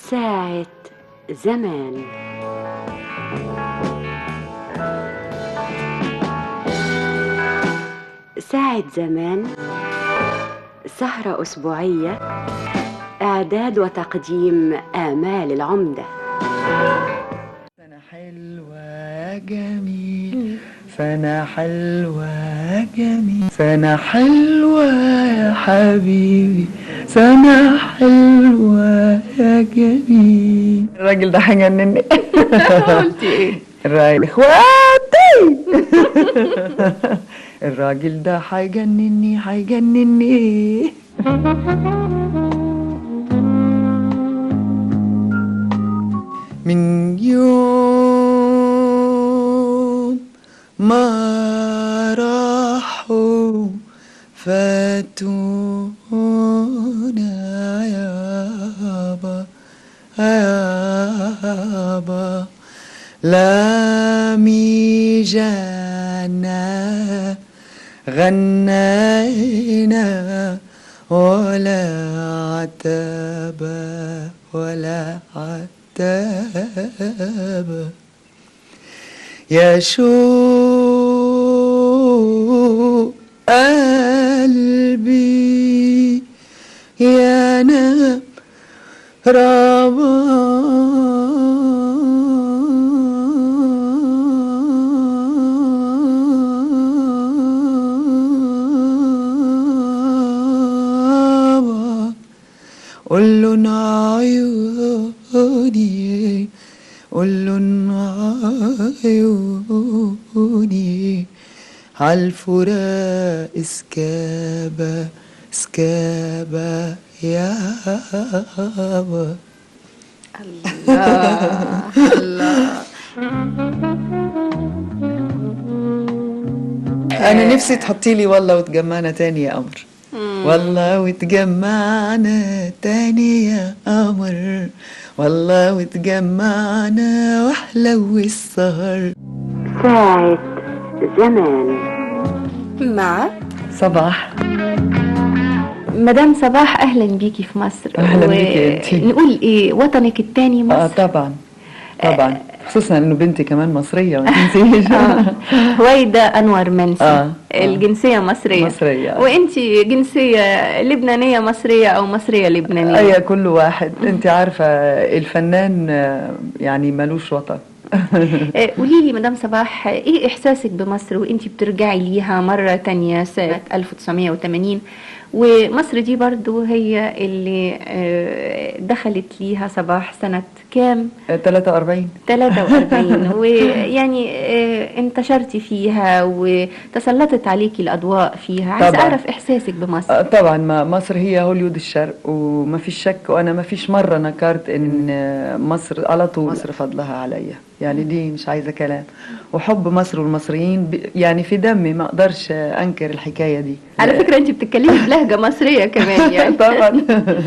ساعة زمان ساعة زمان سهرة أسبوعية إعداد وتقديم آمال العمدة سنة حلوة يا جميل سنة حلوة يا جميل سنة حلوة يا حبيبي سنة حلوة يا جميل الراجل ده هيجنني قلتي ايه الراجل اخواتي الراجل ده هيجنني هيجنني من يوم ما راحوا فاتونا يابا يابا لا ميجانا غنينا ولا عتابا ولا عتابا يا شو قلبي يا نام رابا قول له عيوني قول له عيوني عالفراق اسكابة اسكابة يابا الله الله انا نفسي تحطي لي والله وتجمعنا تاني يا قمر والله وتجمعنا تاني يا قمر والله وتجمعنا واحلى السهر ساعة زمان مع صباح مدام صباح اهلا بيكي في مصر أهلاً بيكي انتي. نقول ايه وطنك التاني اه مصر طبعا طبعا خصوصا انه بنتي كمان مصريه ما تنسيش آه. هويدا انور منسي آه، آه. الجنسيه مصريه مصرية، آه. وانتي جنسيه لبنانيه مصريه او مصريه لبنانيه اي كل واحد انت عارفه الفنان آه، يعني ملوش وطن آه، قولي لي مدام صباح ايه احساسك بمصر وانتي بترجعي ليها مره تانية سنه 1980 ومصر دي برضو هي اللي آه، دخلت ليها صباح سنه كام 43 43 ويعني آه، انتشرتي فيها وتسلطت عليكي الاضواء فيها عايزه طبعاً. اعرف احساسك بمصر آه، طبعا ما مصر هي هوليود الشرق وما فيش شك وانا ما فيش مره نكرت ان آه، مصر على طول مصر فضلها عليا يعني دي مش عايزه كلام وحب مصر والمصريين ب- يعني في دمي ما اقدرش آه، انكر الحكايه دي على فكره انت بتتكلمي بلهجه مصريه كمان يعني طبعا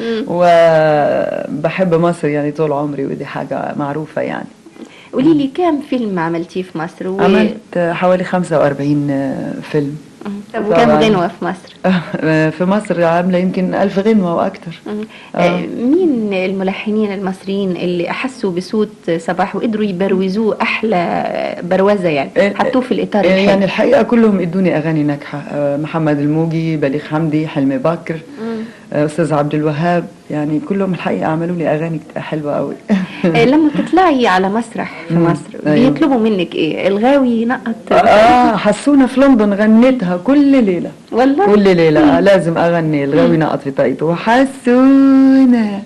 وبحب مصر يعني طول عمري ودي حاجه معروفه يعني قولي لي كام فيلم عملتيه في مصر و... عملت آه، حوالي 45 آه، فيلم طب وكام طبعاً. غنوه في مصر آه، في مصر عامله يمكن ألف غنوه واكتر آه، مين الملحنين المصريين اللي احسوا بصوت صباح وقدروا يبروزوه احلى بروزه يعني آه، حطوه في الاطار يعني الحلو الحقيقة كلهم ادوني أغاني ناجحة آه، محمد الموجي بليغ حمدي حلمي بكر آه، أستاذ عبد الوهاب يعني كلهم الحقيقة عملوا لي أغاني كت- حلوة قوي آه، لما تطلعي على مسرح في مم. مصر أيوة. بيطلبوا منك ايه الغاوي ينقط آه حسونا في لندن غنيتها كل ليلة والله كل ليلة آه، لازم أغني الغاوي نقط في طاقته وحسونا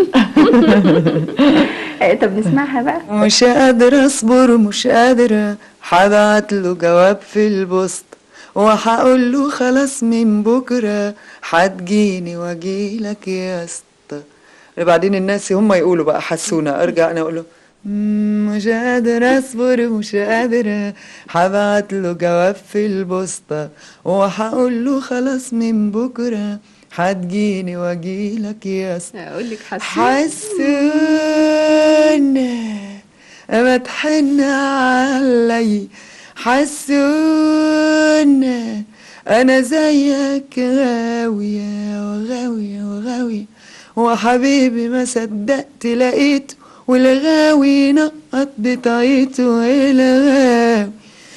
آه، طب نسمعها بقى مش قادرة اصبر مش قادرة هبعت له جواب في البوسط وهقول له خلاص من بكرة هتجيني واجيلك يا اسطى بعدين الناس هم يقولوا بقى حسونا ارجع انا اقول له "مم، مش قادرة اصبر مش قادرة هبعت له جواب في البوسطة وهقول له خلاص من بكرة هتجيني واجيلك يا اسطى اقول لك حسونا ما تحن علي حسونا انا زيك غاوية وغاوية وغاوية وحبيبي ما صدقت لقيته والغاوي نقط بطاقته الغاوي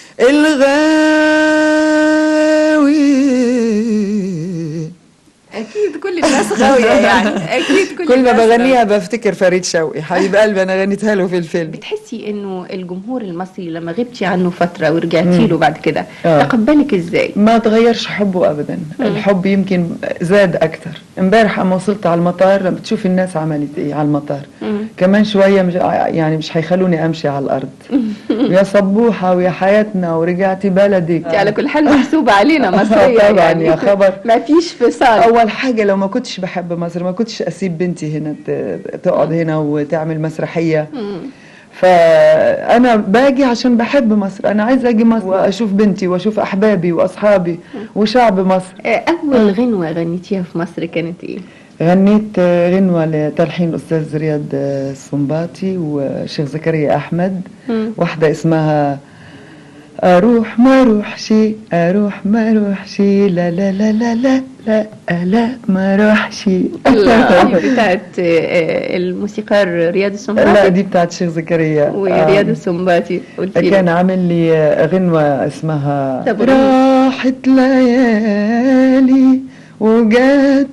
الغاوي اكيد كل الناس غاويه يعني اكيد كل, كل ما الناس بغنيها بفتكر فريد شوقي حبيب قلبي انا غنيتها له في الفيلم بتحسي انه الجمهور المصري لما غبتي عنه فتره ورجعتي له بعد كده آه. تقبلك ازاي ما تغيرش حبه ابدا الحب يمكن زاد اكتر امبارح اما وصلت على المطار لما تشوف الناس عملت ايه على المطار مم. كمان شويه مش يعني مش هيخلوني امشي على الارض يا صبوحه ويا حياتنا ورجعتي بلدك انت على كل حال محسوبه علينا مصريه طبعاً يعني يا خبر. ما فيش فصال اول حاجه لو ما كنتش بحب مصر ما كنتش اسيب بنتي هنا ت- تقعد هنا وتعمل مسرحيه مم. فانا باجي عشان بحب مصر انا عايزه اجي مصر واشوف بنتي واشوف احبابي واصحابي وشعب مصر آه، اول غنوه غنيتيها في مصر كانت ايه غنيت غنوة لتلحين الأستاذ رياض السنباطي وشيخ زكريا أحمد مم. واحدة اسمها أروح ما أروح شي أروح ما أروح شي لا لا لا لا لا لا لا ما أروح شي لا دي بتاعت آه، الموسيقار رياض لا السنباطي دي بتاعت شيخ زكريا ورياض آه. السنباطي قلت لي كان عامل لي غنوة اسمها طب راحت ليالي وجات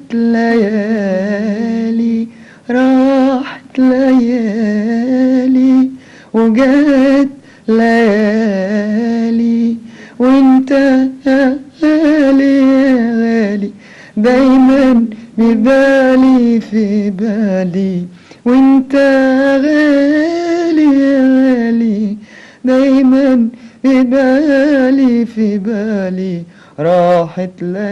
ليالي راحت ليالي وجات ليالي وانت يا غالي يا غالي دايما ببالي في بالي وانت غالي يا غالي دايما في بالي في بالي راحت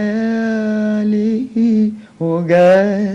ليالي وجات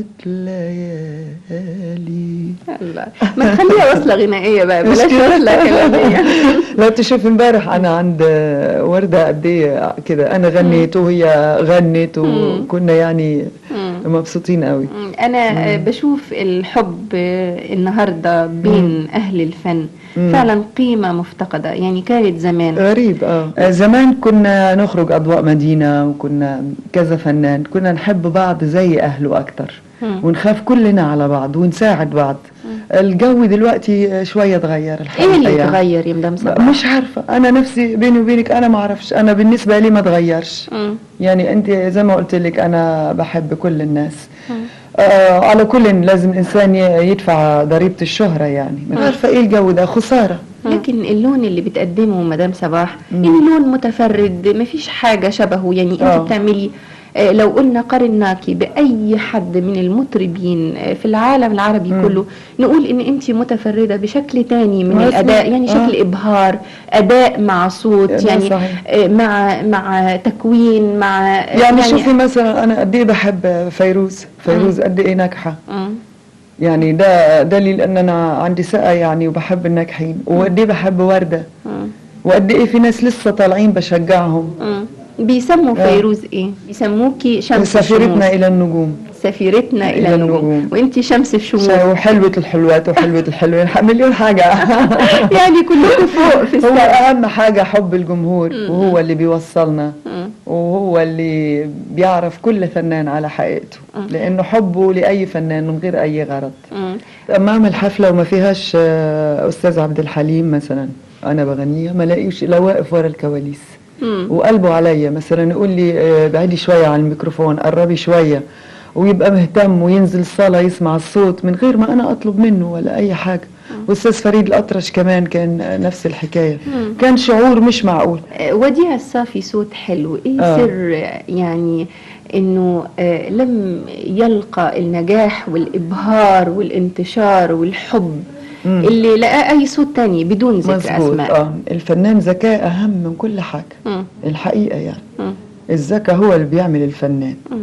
ليالي الله ما تخليها وصله غنائيه بقى مش بلاش كده؟ وصله كلاميه لو تشوف امبارح انا عند وردة قد ايه كده انا غنيت وهي غنت وكنا يعني مم. مبسوطين قوي مم. انا آه، بشوف الحب آه، النهارده بين اهل الفن مم. فعلا قيمه مفتقده يعني كانت زمان غريب اه زمان كنا نخرج اضواء مدينه وكنا كذا فنان كنا نحب بعض زي اهله اكتر مم. ونخاف كلنا على بعض ونساعد بعض الجو دلوقتي شويه اتغير ايه الحقيقه اللي يعني. اتغير يا مدام صباح مش عارفه انا نفسي بيني وبينك انا ما اعرفش انا بالنسبه لي ما اتغيرش مم. يعني انت زي ما قلت لك انا بحب كل الناس مم. آه على كل لازم الانسان ي- يدفع ضريبه الشهره يعني مش عارفه ايه الجو ده خساره لكن اللون اللي بتقدمه مدام صباح مم. يعني لون متفرد مفيش حاجة شبهه يعني انت آه. بتعملي آه، لو قلنا قارناكي بأي حد من المطربين آه، في العالم العربي مم. كله نقول ان انت متفردة بشكل تاني من ما الأداء اسمع. يعني آه. شكل إبهار أداء مع صوت ده يعني صحيح. آه، مع مع تكوين مع يعني شوفي مثلا انا قد ايه بحب فيروز فيروز قد ايه ناجحه مم. يعني ده دليل ان انا عندي ثقه يعني وبحب الناجحين وقد ايه بحب ورده مم. وقد ايه في ناس لسه طالعين بشجعهم مم. بيسموا آه. فيروز ايه؟ بيسموكي شمس الشموس سفيرتنا الى النجوم سفيرتنا الى إلى النجوم النجوم. وانت شمس الشموس شا- وحلوة الحلوات وحلوة الحلوين مليون حاجة يعني كلكم فوق في هو السماء أهم حاجة حب الجمهور وهو اللي بيوصلنا مم. وهو اللي بيعرف كل فنان على حقيقته لأنه حبه لأي فنان من غير أي غرض مم. أما أعمل حفلة وما فيهاش آه، أستاذ عبد الحليم مثلا أنا بغنيها ما لاقيش لا واقف ورا الكواليس مم. وقلبه عليا مثلا يقول لي آه، بعدي شوية عن الميكروفون قربي شوية ويبقى مهتم وينزل الصالة يسمع الصوت من غير ما أنا أطلب منه ولا أي حاجة والأستاذ فريد الأطرش كمان كان آه، نفس الحكاية مم. كان شعور مش معقول آه، وديع الصافي صوت حلو ايه آه. سر آه، يعني انه آه، لم يلقى النجاح والابهار والانتشار والحب مم. اللي لقاه اي صوت تاني بدون ذكر مظبوط اسماء اه الفنان ذكاء أهم من كل حاجة مم. الحقيقة يعني مم. الذكاء هو اللي بيعمل الفنان مم.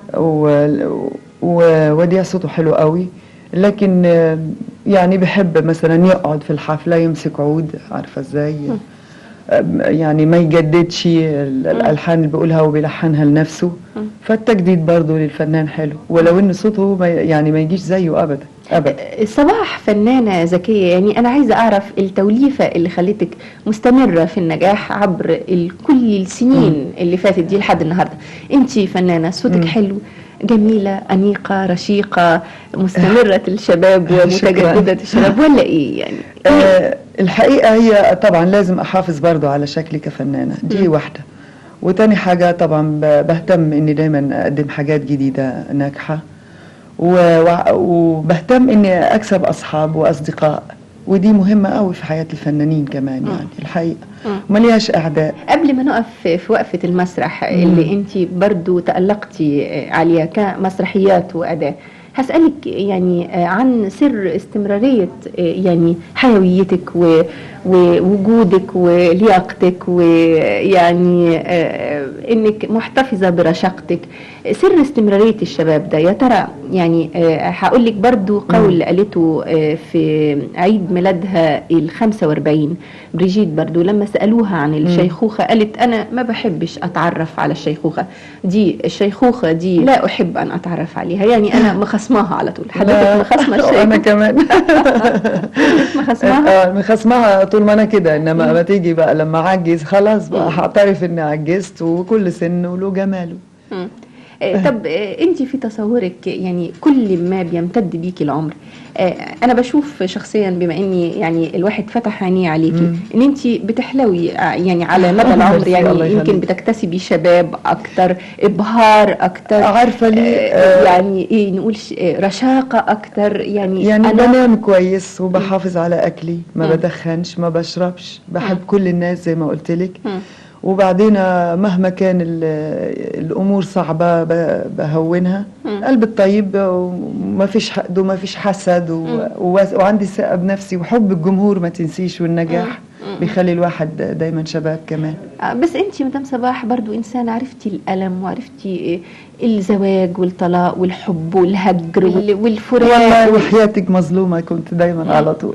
و- ووديع صوته حلو قوي لكن آه، يعني بحب مثلا يقعد في الحفلة يمسك عود عارفة ازاي آه، يعني ما يجددش ال- الألحان اللي بيقولها وبيلحنها لنفسه فالتجديد برضه للفنان حلو ولو ان صوته ما ي- يعني ما يجيش زيه أبدا أبدا صباح فنانة ذكية يعني أنا عايزة أعرف التوليفة اللي خلتك مستمرة في النجاح عبر ال- كل السنين اللي فاتت دي لحد النهاردة أنت فنانة صوتك مم. حلو جميلة أنيقة رشيقة مستمرة الشباب شكراً. ومتجددة الشباب ولا إيه يعني آه الحقيقة هي طبعا لازم أحافظ برضو على شكلي كفنانة دي واحدة وتاني حاجة طبعا ب- بهتم إني دايما أقدم حاجات جديدة ناجحة و- وع- وبهتم إني أكسب أصحاب وأصدقاء ودي مهمة قوي في حياة الفنانين كمان يعني الحقيقة مم. ملياش أعداء قبل ما نقف في وقفة المسرح اللي انت برضو تألقتي عليها كمسرحيات وأداء هسألك يعني عن سر استمرارية يعني حيويتك و- ووجودك ولياقتك ويعني آه، انك محتفظة برشاقتك سر استمرارية الشباب ده يا ترى يعني آه، هقول لك برضو قول قالته آه، في عيد ميلادها ال 45 بريجيت برضو لما سألوها عن الشيخوخة قالت أنا ما بحبش أتعرف على الشيخوخة دي الشيخوخة دي لا أحب أن أتعرف عليها يعني أنا مخصماها على طول حضرتك مخصمة أنا الشيخوخة كمان مخصمها اه مخصمها طول ما انا كده انما ما تيجي بقى لما اعجز خلاص بقى هعترف اني عجزت وكل سن وله جماله مم. آه، طب انت في تصورك يعني كل ما بيمتد بيكي العمر آه، انا بشوف شخصيا بما اني يعني الواحد فتح عينيه عليكي مم. ان انت بتحلوي آه، يعني على مدى العمر ميرسي، يعني الله يمكن يخليك. بتكتسبي شباب اكتر ابهار اكتر عارفة ليه؟ آه، آه، يعني ايه نقول ش- آه، رشاقه اكتر يعني يعني أنا بنام كويس وبحافظ على اكلي ما مم. بدخنش ما بشربش بحب مم. كل الناس زي ما قلت لك مم. وبعدين آه، مهما كان ال- الامور صعبه ب- بهونها مم. قلب الطيب وما فيش حقد وما فيش حسد و... مم. وواس- وعندي ثقه بنفسي وحب الجمهور ما تنسيش والنجاح مم. بيخلي الواحد دايما شباب كمان آه، بس انت مدام صباح برضو انسان عرفتي الالم وعرفتي آه، الزواج والطلاق والحب والهجر وال- والفراق والله وال- وحياتك مظلومة كنت دايما على طول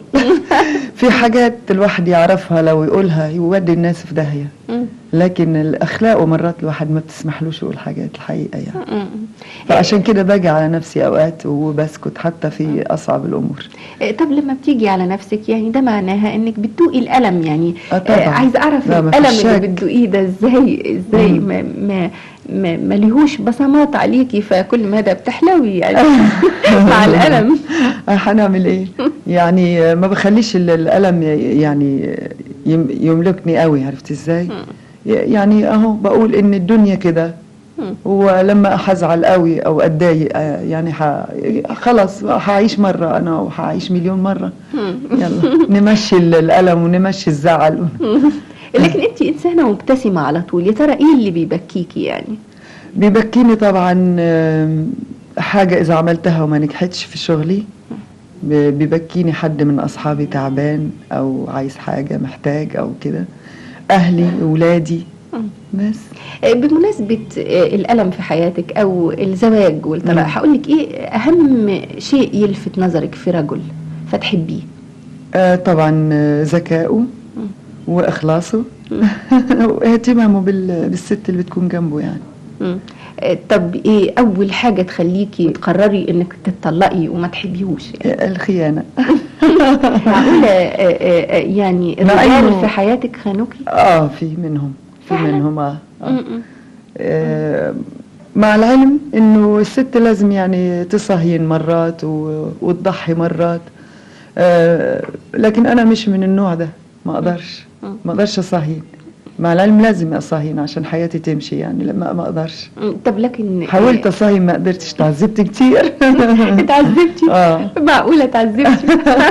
في حاجات الواحد يعرفها لو يقولها يودي الناس في داهية مم. لكن الأخلاق ومرات الواحد ما بتسمحلوش يقول حاجات الحقيقة يعني مم. فعشان كده باجي على نفسي أوقات وبسكت حتى في أصعب الأمور آه، طب لما بتيجي على نفسك يعني ده معناها انك بتدوقي الالم يعني آه، طبعاً. عايزه اعرف لا، ما الالم فيش اللي شك. بتدوقيه ده ازاي ازاي مم. ما ما ما, ما ليهوش بصمات عليكي فكل مدى بتحلوي يعني مع الالم آه، هنعمل ايه يعني آه، ما بخليش ال- الألم ي- يعني يم- يملكني قوي عرفت ازاي ي- يعني اهو بقول ان الدنيا كده مم. ولما هزعل قوي او اتضايق آه، يعني ح... خلاص هعيش مره انا وهعيش مليون مره مم. يلا نمشي ال- الالم ونمشي الزعل لكن انت انسانه مبتسمه على طول يا ترى ايه اللي بيبكيكي يعني بيبكيني طبعا آم، حاجه اذا عملتها وما نجحتش في شغلي ب- بيبكيني حد من اصحابي تعبان او عايز حاجه محتاج او كده اهلي ولادي مم. بس آه، بمناسبة آه، الألم في حياتك أو الزواج والطلاق مم. هقول لك إيه أهم شيء يلفت نظرك في رجل فتحبيه آه طبعا آه، ذكائه واخلاصه واهتمامه بال- بالست اللي بتكون جنبه يعني مم. آه، طب إيه أول حاجة تخليكي تقرري إنك تتطلقي وما تحبيهوش يعني الخيانة معقولة آه، آه، آه، يعني مع الرجال إنه- في حياتك خانوكي؟ اه في منهم في فعلاً؟ منهم آه. آه. مم. آه مع العلم انه الست لازم يعني تصهين مرات و- وتضحي مرات آه لكن انا مش من النوع ده ما اقدرش مم. ما اقدرش اصهين مع العلم لازم اصهين عشان حياتي تمشي يعني لما ما اقدرش مم. طب لكن حاولت اصهين ما قدرتش تعذبت كتير اتعذبتي اه معقولة اتعذبتي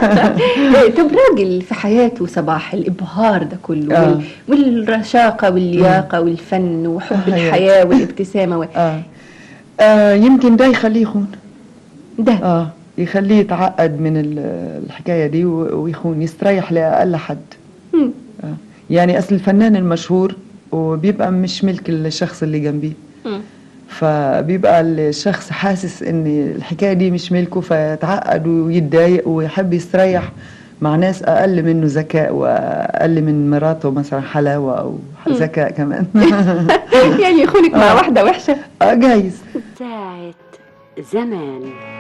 طب راجل في حياته صباح الإبهار ده كله آه. وال- والرشاقة واللياقة والفن وحب آه، هي. الحياة والابتسامة و... آه. آه يمكن ده يخليه يخون ده اه يخليه يتعقد من ال- الحكايه دي و- ويخون يستريح لاقل حد مم. آه. يعني اصل الفنان المشهور وبيبقى مش ملك الشخص اللي جنبيه مم. فبيبقى الشخص حاسس ان الحكايه دي مش ملكه فيتعقد ويتضايق ويحب يستريح مع ناس اقل منه ذكاء واقل من مراته مثلا حلاوه او ذكاء كمان يعني يخونك مع آه. واحدة وحشة اه جايز ساعة زمان